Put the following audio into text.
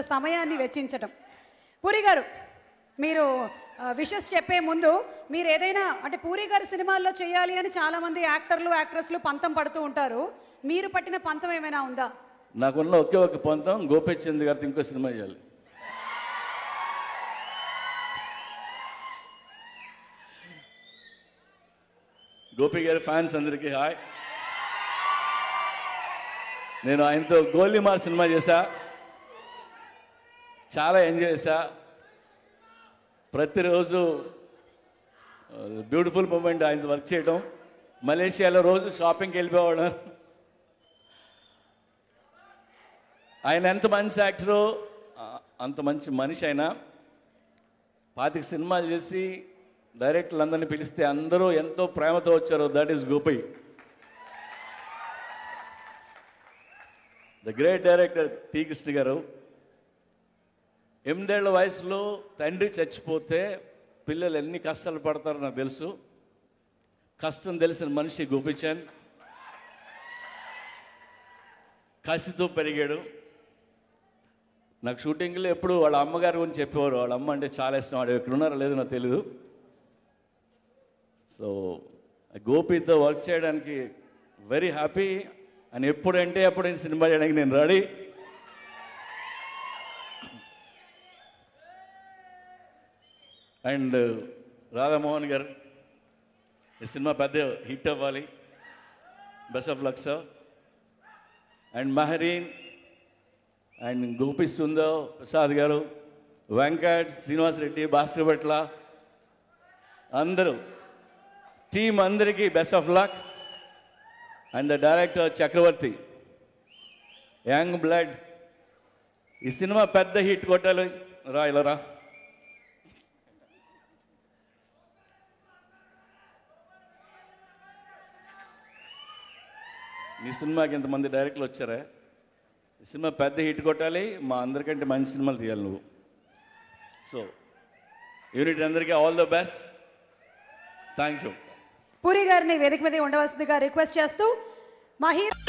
సమయాన్ని వెచ్చించటం పూరి గారు మీరు విషెస్ చెప్పే ముందు మీరు ఏదైనా అంటే పూరి గారి సినిమాల్లో చేయాలి అని చాలామంది యాక్టర్లు యాక్ట్రెస్లు పంతం పడుతూ ఉంటారు మీరు పట్టిన పంతం ఏమైనా ఉందా నాకున్న ఒకే ఒక పొంతం గోపిచంద్ గారితో ఇంకో సినిమా చేయాలి గోపి గారి ఫ్యాన్స్ అందరికీ హాయ్ నేను ఆయనతో గోలిమార్ సినిమా చేశా చాలా ఎంజాయ్ చేశా ప్రతిరోజు బ్యూటిఫుల్ మూమెంట్ ఆయనతో వర్క్ చేయడం మలేషియాలో రోజు షాపింగ్కి వెళ్ళిపోవడం ఆయన ఎంత మంచి యాక్టరో ఆ- అంత మంచి మనిషి ఆయన పాతిక సినిమాలు చేసి డైరెక్టర్లు అందరినీ పిలిస్తే అందరూ ఎంతో ప్రేమతో వచ్చారు that is Gopi the great director T Krishna garu ఎనిమిదేళ్ల వయసులో తండ్రి చచ్చిపోతే పిల్లలు ఎన్ని కష్టాలు పడతారో నాకు తెలుసు కష్టం తెలిసిన మనిషి గోపిచంద్ కసితో పెరిగాడు నాకు షూటింగ్లో ఎప్పుడు వాళ్ళ అమ్మగారి గురించి చెప్పేవారు వాళ్ళ అమ్మ అంటే చాలా ఇష్టం వాడు ఎక్కడ ఉన్నారో లేదో నాకు తెలియదు సో గోపితో వర్క్ చేయడానికి వెరీ హ్యాపీ అని ఎప్పుడంటే అప్పుడు నేను సినిమా చేయడానికి నేను రెడీ అండ్ రాధామోహన్ గారు ఈ సినిమా పెద్ద హిట్ అవ్వాలి best of luck sir and Mehreen and Gopi Sundar Prasad garu Venkat Srinivas Reddy Bhaskarabhatla అందరూ టీం అందరికీ best of luck and the director Chakravarthy young blood ఈ సినిమా పెద్ద హిట్ కొట్టాలి రా ఇలా రా నీ సినిమాకి ఇంతమంది డైరెక్టర్లు వచ్చారా ఈ సినిమా పెద్ద హిట్ కొట్టాలి మా అందరికంటే మంచి సినిమాలు తీయాలి నువ్వు సో యూనిట్ అందరికీ all the best thank you Puri గారిని వేదిక మీద ఉండవలసిందిగా రిక్వెస్ట్ చేస్తూ మా హీరో